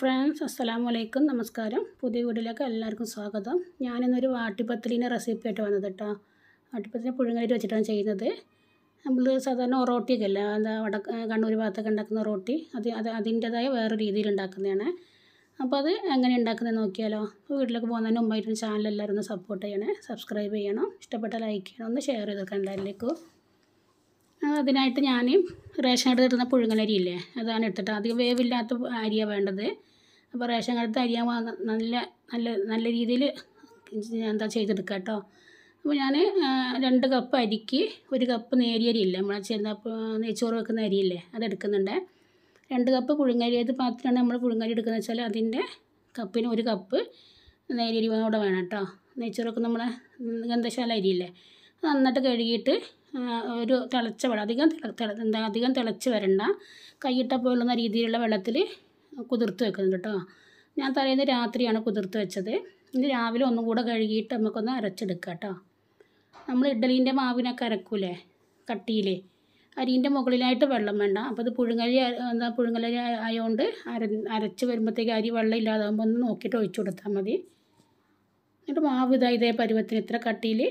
friends അസ്സലാമു അലൈക്കും നമസ്കാരം പുതിയ വീഡിയോയിലേക്ക് എല്ലാവർക്കും സ്വാഗതം ഞാനിന്നൊരു വാട്ടിപ്പത്തലിൻ്റെ റെസിപ്പി ആയിട്ട് വന്നത് കേട്ടോ വാട്ടിപ്പത്തലിനെ പുഴുങ്ങലിട്ട് വെച്ചിട്ടാണ് ചെയ്യുന്നത് നമ്മൾ സാധാരണ ഒറോട്ടിയൊക്കെ അല്ല എന്താ വട കണ്ണൂർ ഭാഗത്തൊക്കെ ഉണ്ടാക്കുന്ന റോട്ടി അത് അത് അതിൻ്റേതായ വേറെ രീതിയിൽ ഉണ്ടാക്കുന്നതാണ് അപ്പോൾ അത് എങ്ങനെ ഉണ്ടാക്കുന്നത് നോക്കിയാലോ അപ്പോൾ വീട്ടിലേക്ക് പോകുന്നതിന് മുമ്പായിട്ട് ചാനൽ എല്ലാവരും ഒന്ന് സപ്പോർട്ട് ചെയ്യണേ സബ്സ്ക്രൈബ് ചെയ്യണം ഇഷ്ടപ്പെട്ട ലൈക്ക് ചെയ്യണം ഒന്ന് ഷെയർ ചെയ്തൊക്കെ എല്ലാവരിലേക്കും അതിനായിട്ട് ഞാൻ റേഷൻ കടയിൽ കിട്ടുന്ന പുഴുങ്ങലരി ഇല്ലേ അതാണ് എടുത്തിട്ട് അധികം വേവില്ലാത്ത അരിയാണ് വേണ്ടത് അപ്പോൾ റേഷൻ കടത്തെ അരിയാകുമ്പോൾ നല്ല നല്ല നല്ല രീതിയിൽ എന്താ ചെയ്തെടുക്കുക കേട്ടോ അപ്പോൾ ഞാൻ രണ്ട് കപ്പ് അരിക്ക് ഒരു കപ്പ് നേരിയരി ഇല്ലേ നമ്മൾ ചെന്ന നെയ്ച്ചോറ് വെക്കുന്ന അരിയില്ലേ അതെടുക്കുന്നുണ്ട് രണ്ട് കപ്പ് പുഴുങ്ങരി ഏത് പാത്രമാണ് നമ്മൾ പുഴുങ്ങരി എടുക്കുന്നത് വെച്ചാൽ അതിൻ്റെ കപ്പിന് ഒരു കപ്പ് നേരിയരി കൂടെ വേണം കേട്ടോ നെയ്ച്ചോറൊക്കെ നമ്മളെ ഗന്ധശാല അരിയില്ലേ അത് നന്നായിട്ട് കഴുകിയിട്ട് ഒരു തിളച്ച വെള്ളം അധികം തിള എന്താ അധികം തിളച്ച് വരണ്ട കൈയിട്ട പോലുള്ള രീതിയിലുള്ള വെള്ളത്തിൽ കുതിർത്ത് വെക്കുന്നുണ്ട് കേട്ടോ ഞാൻ തലേന്ന് രാത്രിയാണ് കുതിർത്ത് വെച്ചത് ഇന്ന് രാവിലെ ഒന്നും കൂടെ കഴുകിയിട്ട് നമുക്കൊന്ന് അരച്ചെടുക്കാം കേട്ടോ നമ്മൾ ഇഡ്ഡലീൻ്റെ മാവിനൊക്കെ അരക്കൂലേ കട്ടിയിൽ അരിൻ്റെ മുകളിലായിട്ട് വെള്ളം വേണ്ട അപ്പോൾ അത് പുഴുങ്ങലി എന്താ പുഴുങ്ങലരി ആയതുകൊണ്ട് അര അരച്ച് വരുമ്പോഴത്തേക്ക് അരി വെള്ളം ഇല്ലാതാകുമ്പോൾ ഒന്ന് നോക്കിയിട്ട് ഒഴിച്ചു കൊടുത്താൽ മതി എന്നിട്ട് മാവ് ഇതാ ഇതേ പരുവത്തിന് ഇത്ര കട്ടിയിൽ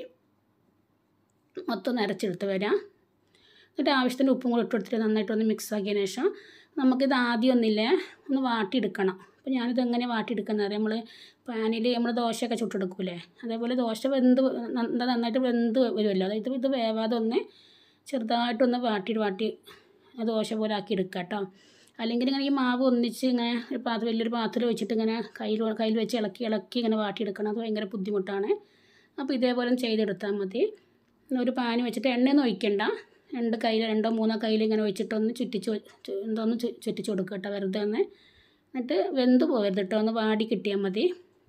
മൊത്തം നിറച്ചെടുത്ത് വരാം എന്നിട്ട് ആവശ്യത്തിന് ഉപ്പും കൂടെ ഇട്ട് കൊടുത്തിട്ട് നന്നായിട്ടൊന്ന് മിക്സ് ആക്കിയതിന് ശേഷം നമുക്കിത് ആദ്യം ഒന്നില്ലേ ഒന്ന് വാട്ടിയെടുക്കണം അപ്പോൾ ഞാനിത് എങ്ങനെ വാട്ടിയെടുക്കുന്നത് അറിയാം നമ്മൾ പാനിൽ നമ്മൾ ദോശയൊക്കെ ചുട്ടെടുക്കൂലേ അതേപോലെ ദോശ വെന്ത് നന്നായിട്ട് വെന്ത് വരുമല്ലോ അതായത് ഇത് വേവാതെ ഒന്ന് ചെറുതായിട്ടൊന്ന് വാട്ടി വാട്ടി ദോശ പോലെ ആക്കി എടുക്കുക കേട്ടോ അല്ലെങ്കിൽ ഇങ്ങനെ ഈ മാവ് ഒന്നിച്ച് ഇങ്ങനെ ഒരു പാത്രം വലിയൊരു പാത്രം വെച്ചിട്ട് ഇങ്ങനെ കയ്യിൽ കയ്യിൽ വെച്ച് ഇളക്കി ഇളക്കി ഇങ്ങനെ വാട്ടിയെടുക്കണം അത് ഭയങ്കര ബുദ്ധിമുട്ടാണ് അപ്പോൾ ഇതേപോലെ ചെയ്തെടുത്താൽ മതി ഒരു പാൻ വെച്ചിട്ട് എണ്ണയൊന്നും ഒഴിക്കണ്ട രണ്ട് കയ്യിൽ രണ്ടോ മൂന്നോ കയ്യിൽ ഇങ്ങനെ ഒഴിച്ചിട്ടൊന്ന് ചുറ്റിച്ച് എന്തോന്ന് ചുറ്റിച്ച് കൊടുക്കുക കേട്ടോ വെറുതെ ഒന്ന് എന്നിട്ട് വെന്ത് പോകരുത് കേട്ടോ ഒന്ന് വാടി കിട്ടിയാൽ മതി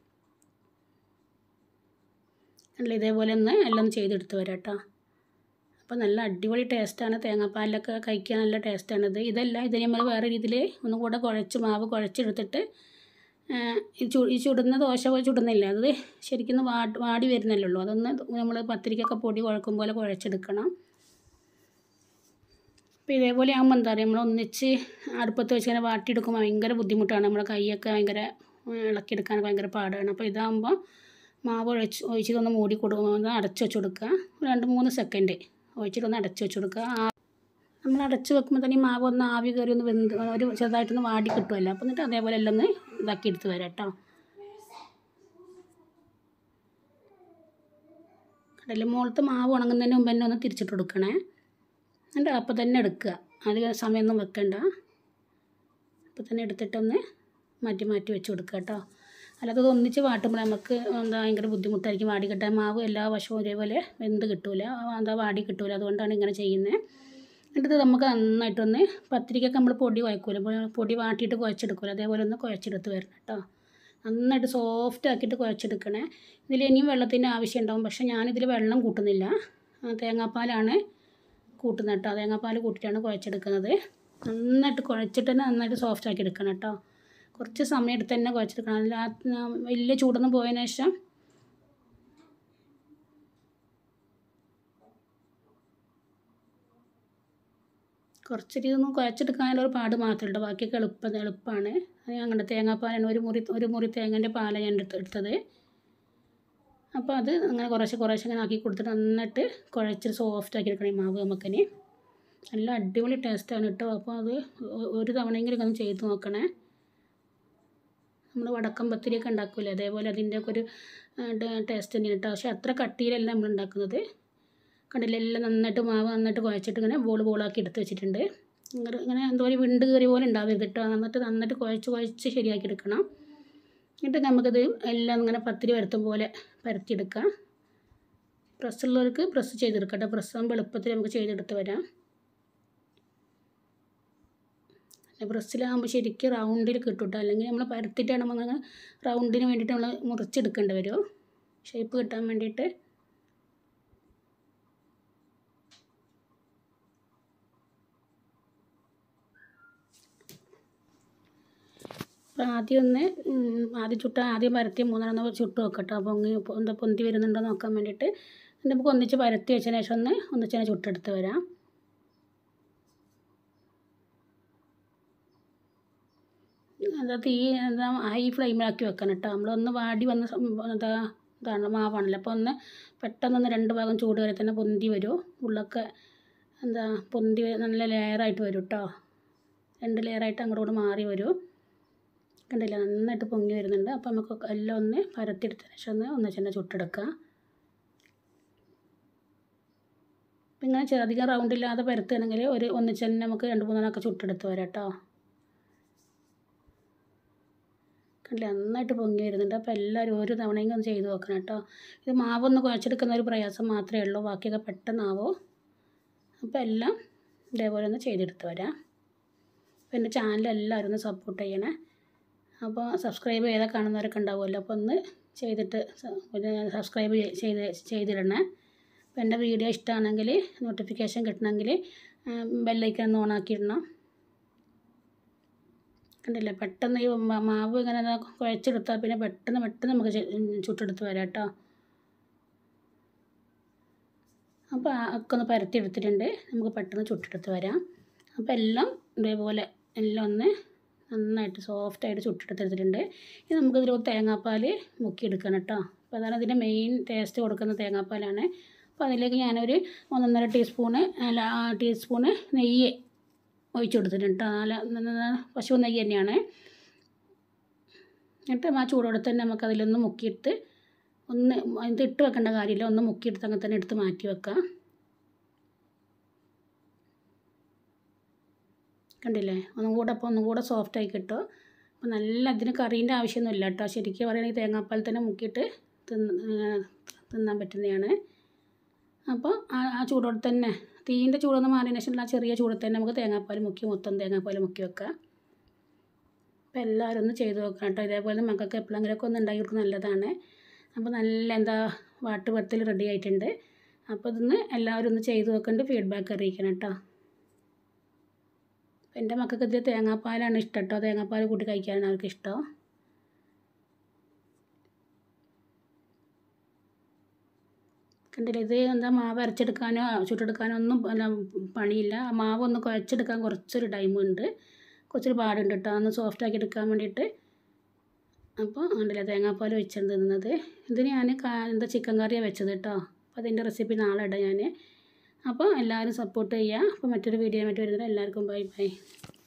അല്ല ഇതേപോലെ ഒന്ന് എല്ലാം ചെയ്തെടുത്ത് വരാം കേട്ടോ അപ്പോൾ നല്ല അടിപൊളി ടേസ്റ്റാണ് തേങ്ങാപ്പാലിലൊക്കെ കഴിക്കാൻ നല്ല ടേസ്റ്റാണിത് ഇതല്ല ഇത് നമ്മൾ വേറെ രീതിയിൽ ഒന്നും കൂടെ കുഴച്ച് മാവ് കുഴച്ചെടുത്തിട്ട് ഈ ചു ഈ ചുടുന്ന ദോശ പോലെ ചുടുന്നില്ല അത് ശരിക്കും വാടി വാടി വരുന്നല്ലേ ഉള്ളൂ അതൊന്ന് നമ്മൾ പത്തിരിക്കൊക്കെ പൊടി കുഴക്കും പോലെ കുഴച്ചെടുക്കണം അപ്പോൾ ഇതേപോലെ ആകുമ്പോൾ എന്താ പറയുക നമ്മൾ ഒന്നിച്ച് അടുപ്പത്ത് വെച്ച് ഇങ്ങനെ വാട്ടിയെടുക്കുമ്പോൾ ഭയങ്കര ബുദ്ധിമുട്ടാണ് നമ്മുടെ കൈയൊക്കെ ഭയങ്കര ഇളക്കിയെടുക്കാൻ ഭയങ്കര പാടാണ് അപ്പോൾ ഇതാകുമ്പോൾ മാവ് ഒഴിച്ച് ഒഴിച്ചിട്ടൊന്ന് മൂടി കൊടുക്കുമ്പോൾ ഒന്ന് അടച്ച് വെച്ച് കൊടുക്കുക രണ്ട് മൂന്ന് സെക്കൻഡ് ഒഴിച്ചിട്ടൊന്ന് അടച്ച് വെച്ച് കൊടുക്കുക നമ്മൾ അടച്ച് വെക്കുമ്പോൾ തന്നെ ഈ മാവ് ഒന്ന് ആവി കയറി ഒന്ന് വെന്ത് ഒരു ചെറുതായിട്ടൊന്ന് വാടി കിട്ടുമല്ലോ അപ്പോൾ എന്നിട്ട് അതേപോലെ എല്ലാം ഒന്ന് ഇതാക്കി എടുത്ത് വരാം കേട്ടോ കടലിൽ മുകളത്ത് മാവ് ഉണങ്ങുന്നതിന് മുമ്പ് തന്നെ ഒന്ന് തിരിച്ചിട്ട് കൊടുക്കണേ എന്നിട്ട് അപ്പോൾ തന്നെ എടുക്കുക അധികം സമയമൊന്നും വെക്കണ്ട അപ്പോൾ തന്നെ എടുത്തിട്ടൊന്ന് മാറ്റി മാറ്റി വെച്ച് കൊടുക്കുക കേട്ടോ അല്ലാതെ അത് ഒന്നിച്ച് വാട്ടുമ്പോൾ നമുക്ക് എന്താ ഭയങ്കര ബുദ്ധിമുട്ടായിരിക്കും വാടി കിട്ടാൻ മാവ് എല്ലാ വശവും ഒരേപോലെ വെന്ത് കിട്ടൂല എന്താ വാടി കിട്ടൂല അതുകൊണ്ടാണ് ഇങ്ങനെ ചെയ്യുന്നത് എന്നിട്ട് നമുക്ക് നന്നായിട്ടൊന്ന് പത്തിരിക്കൊക്കെ നമ്മൾ പൊടി കുഴക്കൂല പൊടി വാട്ടിയിട്ട് കുഴച്ചെടുക്കൂല അതേപോലെ ഒന്ന് കുഴച്ചെടുത്ത് വരണം കേട്ടോ നന്നായിട്ട് സോഫ്റ്റ് ആക്കിയിട്ട് കുഴച്ചെടുക്കണേ ഇതിൽ ഇനിയും വെള്ളത്തിൻ്റെ ആവശ്യം ഉണ്ടാവും പക്ഷേ ഞാനിതിൽ വെള്ളം കൂട്ടുന്നില്ല തേങ്ങാപ്പാലാണ് കൂട്ടുന്നത് കേട്ടോ തേങ്ങാപ്പാൽ കൂട്ടിയിട്ടാണ് കുഴച്ചെടുക്കുന്നത് നന്നായിട്ട് കുഴച്ചിട്ട് തന്നെ നന്നായിട്ട് സോഫ്റ്റ് ആക്കി എടുക്കണം കേട്ടോ കുറച്ച് സമയം എടുത്ത് തന്നെ കുഴച്ചെടുക്കണം അതിൽ ആ വലിയ ചൂടൊന്നും പോയതിന് ശേഷം കുറച്ചൊരു ഇതൊന്നും കുഴച്ചെടുക്കാനുള്ള ഒരു പാട് മാത്രമേ ഉള്ളൂ ബാക്കിയൊക്കെ എളുപ്പം എളുപ്പമാണ് അത് അങ്ങനെ തേങ്ങാപ്പാലാണ് ഒരു മുറി ഒരു മുറി തേങ്ങേൻ്റെ പാലാണ് ഞാൻ എടുത്ത് എടുത്തത് അപ്പോൾ അത് അങ്ങനെ കുറേശ്ശെ കുറേശ്ശെ ഇങ്ങനെ ആക്കി കൊടുത്തിട്ട് നന്നായിട്ട് കുഴച്ച് സോഫ്റ്റ് ആക്കി എടുക്കണം ഈ മാവ് നമുക്കിനി നല്ല അടിപൊളി ടേസ്റ്റാണ് കേട്ടോ അപ്പോൾ അത് ഒരു തവണയെങ്കിലും ഒന്ന് ചെയ്ത് നോക്കണേ നമ്മൾ വടക്കം പത്തിരിയൊക്കെ ഉണ്ടാക്കില്ലേ അതേപോലെ അതിൻ്റെയൊക്കെ ഒരു ടേസ്റ്റ് തന്നെയാണ് കേട്ടോ പക്ഷേ അത്ര കട്ടിയിലല്ല നമ്മൾ ഉണ്ടാക്കുന്നത് കടലെല്ലാം നന്നായിട്ട് മാവ് നന്നായിട്ട് കുഴച്ചിട്ട് ഇങ്ങനെ ബോൾ ബോളാക്കി എടുത്ത് വെച്ചിട്ടുണ്ട് ഇങ്ങനെ ഇങ്ങനെ എന്തോ ഒരു വിണ്ട് കയറി പോലെ ഉണ്ടാവരുത് കേട്ടോ നന്നായിട്ട് നന്നായിട്ട് കുഴച്ച് കുഴച്ച് ശരിയാക്കി എടുക്കണം എന്നിട്ട് നമുക്കിത് എല്ലാം ഇങ്ങനെ പത്തിരി പരത്തും പോലെ പരത്തിയെടുക്കാം പ്രസ്സുള്ളവർക്ക് പ്രസ് ചെയ്തെടുക്കാം കേട്ടോ പ്രസ് ആകുമ്പോൾ എളുപ്പത്തിൽ നമുക്ക് ചെയ്തെടുത്ത് വരാം പ്രസ്സിലാകുമ്പോൾ ശരിക്കും റൗണ്ടിൽ കിട്ടും കേട്ടോ അല്ലെങ്കിൽ നമ്മൾ പരത്തിയിട്ടാണ് നമ്മൾ റൗണ്ടിന് വേണ്ടിയിട്ട് നമ്മൾ മുറിച്ചെടുക്കേണ്ടി വരും ഷേപ്പ് കിട്ടാൻ വേണ്ടിയിട്ട് അപ്പോൾ ആദ്യം ഒന്ന് ആദ്യം ചുട്ട ആദ്യം പരത്തി മൂന്നെണ്ണം ചുട്ട് വെക്കട്ടോ പൊങ്ങി എന്താ പൊന്തി വരുന്നുണ്ടോ നോക്കാൻ വേണ്ടിയിട്ട് നമുക്ക് ഒന്നിച്ച് പരത്തി വെച്ചതിന് ശേഷം ഒന്ന് ഒന്നിച്ച് തന്നെ ചുട്ടെടുത്ത് വരാം എന്താ തീ എന്താ ഹൈ ഫ്ലെയിമിലാക്കി വെക്കണം കേട്ടോ നമ്മളൊന്ന് വാടി വന്ന സം- എന്താ ഇതാണ് മാവാണല്ലോ അപ്പോൾ ഒന്ന് പെട്ടെന്നൊന്ന് രണ്ട് ഭാഗം ചൂട് വരെ തന്നെ പൊന്തി വരും ഉള്ളൊക്കെ എന്താ പൊന്തി വ- നല്ല ലെയറായിട്ട് വരും കേട്ടോ രണ്ട് ലെയറായിട്ട് അങ്ങോട്ട് കൂടെ മാറി വരും കണ്ടില്ല നന്നായിട്ട് പൊങ്ങി വരുന്നുണ്ട് അപ്പോൾ നമുക്ക് എല്ലാം ഒന്ന് പരത്തിയെടുത്തതിന് ശേഷം ഒന്ന് ഒന്നിച്ച് തന്നെ ചുട്ടെടുക്കാം അപ്പം ഇങ്ങനെ ചെ- അധികം റൗണ്ട് ഇല്ലാതെ പരത്തുകയാണെങ്കിൽ ഒരു ഒന്നിച്ച് തന്നെ നമുക്ക് രണ്ട് മൂന്നെണ്ണമൊക്കെ ചുട്ടെടുത്ത് വരാം കേട്ടോ കണ്ടില്ല നന്നായിട്ട് പൊങ്ങി വരുന്നുണ്ട് അപ്പോൾ എല്ലാവരും ഒരു തവണയെങ്കിലും ഒന്ന് ചെയ്ത് നോക്കണം കേട്ടോ ഇത് മാവൊന്ന് കുഴച്ചെടുക്കുന്ന ഒരു പ്രയാസം മാത്രമേ ഉള്ളൂ ബാക്കിയൊക്കെ പെട്ടെന്നാവും അപ്പോൾ എല്ലാം ഇതേപോലെ ഒന്ന് ചെയ്തെടുത്ത് വരാം അപ്പോൾ എൻ്റെ ചാനൽ എല്ലാവരും ഒന്ന് സപ്പോർട്ട് ചെയ്യണേ അപ്പോൾ സബ്സ്ക്രൈബ് ചെയ്താൽ കാണുന്നവരൊക്കെ ഉണ്ടാവുമല്ലോ അപ്പോൾ ഒന്ന് ചെയ്തിട്ട് സ- പിന്നെ സബ്സ്ക്രൈബ് ചെയ്- ചെയ്ത് ചെയ്തിടണേ അപ്പോൾ എൻ്റെ വീഡിയോ ഇഷ്ടമാണെങ്കിൽ നോട്ടിഫിക്കേഷൻ കിട്ടണമെങ്കിൽ ബെല്ലൈക്കൺ ഒന്ന് ഓണാക്കിയിടണം കണ്ടില്ലേ പെട്ടെന്ന് ഈ മ- മാവ് ഇങ്ങനെ ദാ കുഴച്ചെടുത്താൽ പിന്നെ പെട്ടെന്ന് പെട്ടെന്ന് നമുക്ക് ചെ- ചുട്ടെടുത്ത് വരാം കേട്ടോ അപ്പോൾ ആ ഒക്കെ ഒന്ന് പരത്തി എടുത്തിട്ടുണ്ട് നമുക്ക് പെട്ടെന്ന് ചുട്ടെടുത്ത് വരാം അപ്പോൾ എല്ലാം ഇതേപോലെ എല്ലാം ഒന്ന് നന്നായിട്ട് സോഫ്റ്റായിട്ട് ചുട്ടെടുത്തിട്ടുണ്ട് ഇനി നമുക്കിതിൽ തേങ്ങാപ്പാൽ മുക്കിയെടുക്കണം കേട്ടോ അപ്പോൾ അതാണ് ഇതിൻ്റെ മെയിൻ ടേസ്റ്റ് കൊടുക്കുന്ന തേങ്ങാപ്പാലാണ് അപ്പോൾ അതിലേക്ക് ഞാനൊരു ഒന്നൊന്നര ടീസ്പൂണ് അല്ല ആ ടീസ്പൂണ് നെയ്യ് ഒഴിച്ചു കൊടുത്തിട്ടുണ്ട് കേട്ടോ നല്ല നല്ല പശു നെയ്യ് തന്നെയാണ് എന്നിട്ട് ആ ചൂടോടെ തന്നെ നമുക്ക് അതിലൊന്ന് മുക്കിയിട്ട് ഒന്ന് ഇത് ഇട്ട് വെക്കേണ്ട കാര്യമില്ല ഒന്ന് മുക്കിയെടുത്ത് അങ്ങനെ തന്നെ എടുത്ത് മാറ്റി വെക്കാം കണ്ടില്ലേ ഒന്നും കൂടെ അപ്പോൾ ഒന്നും കൂടെ സോഫ്റ്റ് ആയി കിട്ടും അപ്പോൾ നല്ല അതിന് കറീൻ്റെ ആവശ്യമൊന്നുമില്ല കേട്ടോ ശരിക്കും പറയുകയാണെങ്കിൽ തേങ്ങാപ്പാൽ തന്നെ മുക്കിയിട്ട് തിന്ന് തിന്നാൻ പറ്റുന്നതാണ് അപ്പോൾ ആ ആ ചൂടോടെ തന്നെ തീൻ്റെ ചൂടൊന്ന് മാറിയതിന് ശേഷം ആ ചെറിയ ചൂടിൽ തന്നെ നമുക്ക് തേങ്ങാപ്പാൽ മുക്കി മൊത്തം തേങ്ങാപ്പാൽ മുക്കി വെക്കാം അപ്പോൾ എല്ലാവരും ഒന്ന് ചെയ്ത് നോക്കണം കേട്ടോ ഇതേപോലെ മക്കൾക്ക് എപ്പോഴെങ്കിലുമൊക്കെ ഒന്ന് ഉണ്ടാക്കി കൊടുക്കുന്നത് നല്ലതാണ് അപ്പോൾ നല്ല എന്താ വാട്ടുപത്തിൽ റെഡി ആയിട്ടുണ്ട് അപ്പോൾ ഇതൊന്ന് എല്ലാവരും ഒന്ന് ചെയ്ത് നോക്കേണ്ട ഫീഡ്ബാക്ക് അറിയിക്കണം കേട്ടോ എൻ്റെ മക്കൾക്ക് ഇത് തേങ്ങാപ്പാലാണ് ഇഷ്ടം കേട്ടോ തേങ്ങാപ്പാൽ കൂട്ടി കഴിക്കാനാണ് അവർക്ക് ഇഷ്ടം കണ്ടില്ലേ ഇത് എന്താ മാവ് അരച്ചെടുക്കാനോ ചുട്ടെടുക്കാനോ ഒന്നും അല്ല പണിയില്ല ആ മാവ് ഒന്ന് കുഴച്ചെടുക്കാൻ കുറച്ചൊരു ടൈമുണ്ട് കുറച്ചൊരു പാടുണ്ട് കേട്ടോ ഒന്ന് സോഫ്റ്റ് ആക്കി എടുക്കാൻ വേണ്ടിയിട്ട് അപ്പോൾ ഉണ്ടല്ലേ തേങ്ങാപ്പാൽ വെച്ചാണ് തിന്നുന്നത് ഇതിന് ഞാൻ കാ- എന്താ ചിക്കൻ കറിയാണ് വെച്ചത് കേട്ടോ അപ്പോൾ അതിൻ്റെ റെസിപ്പി നാളെ ഇടാം ഞാൻ അപ്പോൾ എല്ലാവരും സപ്പോർട്ട് ചെയ്യുക അപ്പോൾ മറ്റൊരു വീഡിയോ ആയിട്ട് വരുന്നത് എല്ലാവർക്കും ബൈ ബൈ